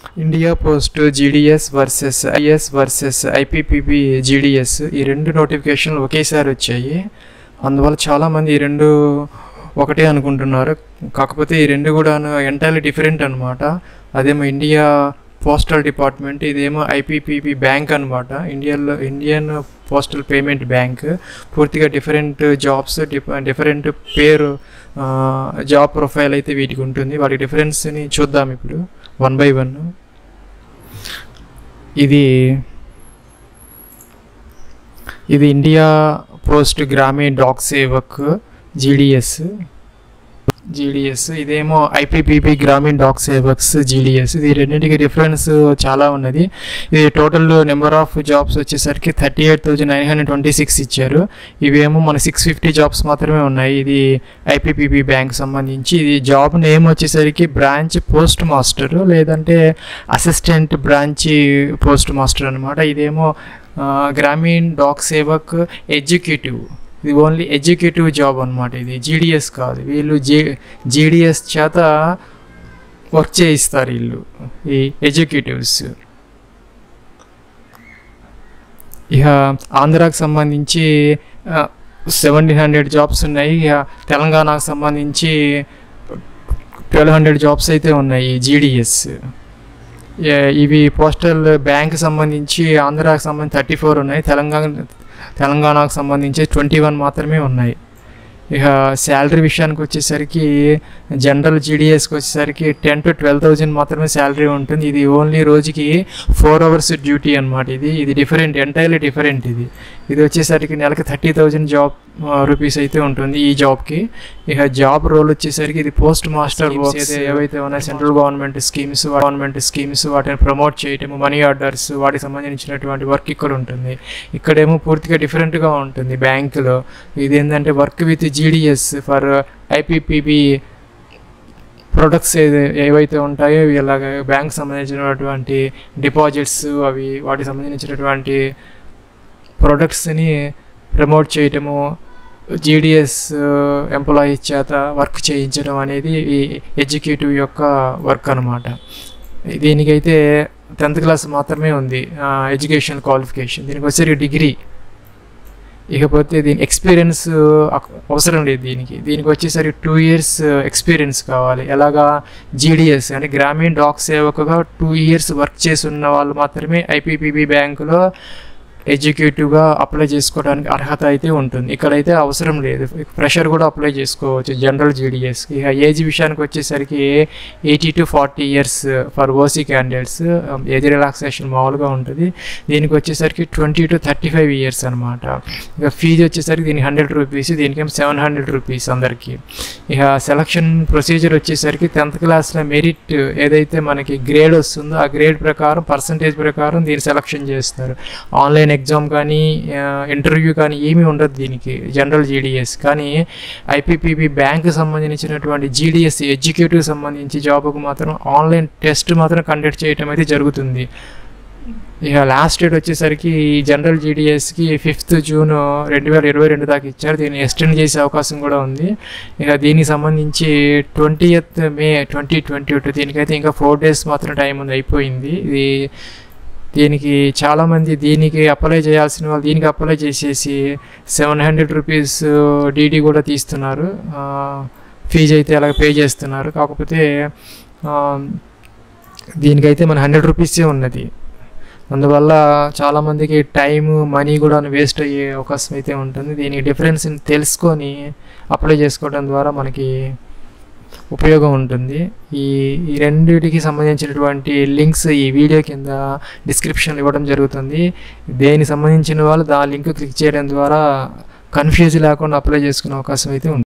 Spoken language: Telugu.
India post GDS versus IS versus IPPB GDS ఈ రెండు నోటిఫికేషన్లు ఒకేసారి వచ్చాయి అందువల్ల చాలామంది ఈ రెండు ఒకటే అనుకుంటున్నారు కాకపోతే ఈ రెండు కూడా ఎంటైర్లీ డిఫరెంట్ అనమాట అదేమో ఇండియా పోస్టల్ డిపార్ట్మెంట్ ఇదేమో ఐపీపీబీ బ్యాంక్ అనమాట ఇండియాలో ఇండియన్ పోస్టల్ పేమెంట్ బ్యాంక్ పూర్తిగా డిఫరెంట్ జాబ్స్ డిఫరెంట్ పేరు జాబ్ ప్రొఫైల్ అయితే వీటికి ఉంటుంది వాటి డిఫరెన్స్ని చూద్దాం ఇప్పుడు వన్ బై వన్ ఇది ఇది India post Gramin Dak Sevak GDS GDS ఇదేమో ఐపీపీబీ గ్రామీణ డాక్ సేవక్స్ జీడిఎస్ ఇది రెండింటికి డిఫరెన్స్ చాలా ఉన్నది ఇది టోటల్ నెంబర్ ఆఫ్ జాబ్స్ వచ్చేసరికి thirty eight thousand nine hundred twenty six ఇచ్చారు ఇవేమో మన సిక్స్ ఫిఫ్టీ జాబ్స్ మాత్రమే ఉన్నాయి ఇది ఐపీపీబీ బ్యాంక్ సంబంధించి ఇది జాబ్ నేమ్ వచ్చేసరికి బ్రాంచ్ పోస్ట్ మాస్టర్ లేదంటే అసిస్టెంట్ బ్రాంచ్ పోస్ట్ మాస్టర్ అనమాట ఇదేమో గ్రామీణ్ డాక్ సేవక్ ఎగ్జిక్యూటివ్ ఇది ఓన్లీ ఎగ్జిక్యూటివ్ జాబ్ అనమాట ఇది జీడిఎస్ కాదు వీళ్ళు జీ జీడిఎస్ చేత వర్క్ చేయిస్తారు వీళ్ళు ఈ ఎగ్జిక్యూటివ్స్ ఇక ఆంధ్రాకి సంబంధించి సెవెంటీన్ హండ్రెడ్ జాబ్స్ ఉన్నాయి ఇక తెలంగాణకు సంబంధించి ట్వెల్వ్ హండ్రెడ్ జాబ్స్ అయితే ఉన్నాయి జీడిఎస్ ఇవి పోస్టల్ బ్యాంక్ సంబంధించి ఆంధ్రాకి సంబంధించి థర్టీ ఫోర్ ఉన్నాయి తెలంగాణ తెలంగాణకు సంబంధించి ట్వంటీ వన్ మాత్రమే ఉన్నాయి ఇక శాలరీ విషయానికి వచ్చేసరికి జనరల్ జీడిఎస్కి వచ్చేసరికి టెన్ టు ట్వెల్వ్ థౌజండ్ మాత్రమే శాలరీ ఉంటుంది ఇది ఓన్లీ రోజుకి ఫోర్ అవర్స్ డ్యూటీ అనమాట ఇది ఇది డిఫరెంట్ ఎంటైర్లీ డిఫరెంట్ ఇది ఇది వచ్చేసరికి నెలకి థర్టీ థౌజండ్ జాబ్ రూపీస్ అయితే ఉంటుంది ఈ జాబ్కి ఇక జాబ్ రోల్ వచ్చేసరికి ఇది పోస్ట్ మాస్టర్ వర్క్స్ ఏవైతే ఉన్నాయో central government schemes government schemes వాటిని ప్రమోట్ చేయటము మనీ ఆర్డర్స్ వాటికి సంబంధించినటువంటి వర్క్ ఇక్కడ ఉంటుంది ఇక్కడేమో పూర్తిగా డిఫరెంట్గా ఉంటుంది బ్యాంకులో ఇది ఏంటంటే work with GDS for IPPB products ఏవైతే ఉంటాయో ఇలాగ బ్యాంక్ సంబంధించినటువంటి డిపాజిట్స్ అవి వాటికి సంబంధించినటువంటి ప్రొడక్ట్స్ని ప్రమోట్ చేయటము జీడిఎస్ ఎంప్లాయీస్ చేత వర్క్ చేయించడం అనేది ఈ ఎగ్జిక్యూటివ్ యొక్క వర్క్ అనమాట దీనికైతే టెన్త్ క్లాస్ మాత్రమే ఉంది ఎడ్యుకేషన్ క్వాలిఫికేషన్ దీనికి వచ్చేసరికి డిగ్రీ ఇకపోతే దీని ఎక్స్పీరియన్స్ అవసరం లేదు దీనికి దీనికి వచ్చేసరికి టూ ఇయర్స్ ఎక్స్పీరియన్స్ కావాలి ఎలాగా జీడిఎస్ అంటే గ్రామీణ డాక్ సేవకుగా టూ ఇయర్స్ వర్క్ చేసి ఉన్న వాళ్ళు మాత్రమే ఐపీపీబీ బ్యాంకులో ఎగ్జిక్యూటివ్గా అప్లై చేసుకోవడానికి అర్హత అయితే ఉంటుంది ఇక్కడైతే అవసరం లేదు ప్రెషర్ కూడా అప్లై చేసుకోవచ్చు జనరల్ జీడిఎస్ ఇక ఏజ్ విషయానికి వచ్చేసరికి eighteen to forty years for OC candidates age relaxation మామూలుగా ఉంటుంది దీనికి వచ్చేసరికి twenty to thirty five years అనమాట ఇక ఫీజు వచ్చేసరికి దీనికి హండ్రెడ్ రూపీస్ దీనికేమో సెవెన్ హండ్రెడ్ రూపీస్ అందరికీ ఇక సెలక్షన్ ప్రొసీజర్ వచ్చేసరికి టెన్త్ క్లాస్లో మెరిట్ ఏదైతే మనకి గ్రేడ్ వస్తుందో ఆ గ్రేడ్ ప్రకారం పర్సంటేజ్ ప్రకారం దీన్ని సెలక్షన్ చేస్తారు ఆన్లైన్ ఎగ్జామ్ కానీ ఇంటర్వ్యూ కానీ ఏమీ ఉండదు దీనికి జనరల్ జీడిఎస్ కానీ ఐపీపీబీ బ్యాంక్ సంబంధించినటువంటి జీడిఎస్ ఎగ్జిక్యూటివ్ సంబంధించి జాబ్కు మాత్రం ఆన్లైన్ టెస్ట్ మాత్రం కండక్ట్ చేయటం అయితే జరుగుతుంది ఇక లాస్ట్ డేట్ వచ్చేసరికి జనరల్ జీడిఎస్కి ఫిఫ్త్ జూన్ రెండు వేల ఇరవై రెండు దాకా ఇచ్చారు దీన్ని ఎక్స్టెండ్ చేసే అవకాశం కూడా ఉంది ఇక దీనికి సంబంధించి twentieth May twenty twenty two దీనికైతే ఇంకా ఫోర్ డేస్ మాత్రం టైం ఉంది అయిపోయింది ఇది దీనికి చాలామంది దీనికి అప్లై చేయాల్సిన వాళ్ళు దీనికి అప్లై చేసేసి సెవెన్ హండ్రెడ్ రూపీస్ డీడీ కూడా తీస్తున్నారు ఫీజు అయితే అలాగ పే చేస్తున్నారు కాకపోతే దీనికైతే మన హండ్రెడ్ రూపీసే ఉన్నది అందువల్ల చాలామందికి టైం మనీ కూడా వేస్ట్ అయ్యే అవకాశం అయితే ఉంటుంది దీనికి డిఫరెన్స్ తెలుసుకొని అప్లై చేసుకోవడం ద్వారా మనకి ఉపయోగం ఉంటుంది ఈ ఈ రెండింటికి సంబంధించినటువంటి లింక్స్ ఈ వీడియో కింద డిస్క్రిప్షన్లో ఇవ్వడం జరుగుతుంది దేనికి సంబంధించిన వాళ్ళు ఆ లింక్ క్లిక్ చేయడం ద్వారా కన్ఫ్యూజ్ లేకుండా అప్లై చేసుకునే అవకాశం అయితే ఉంటుంది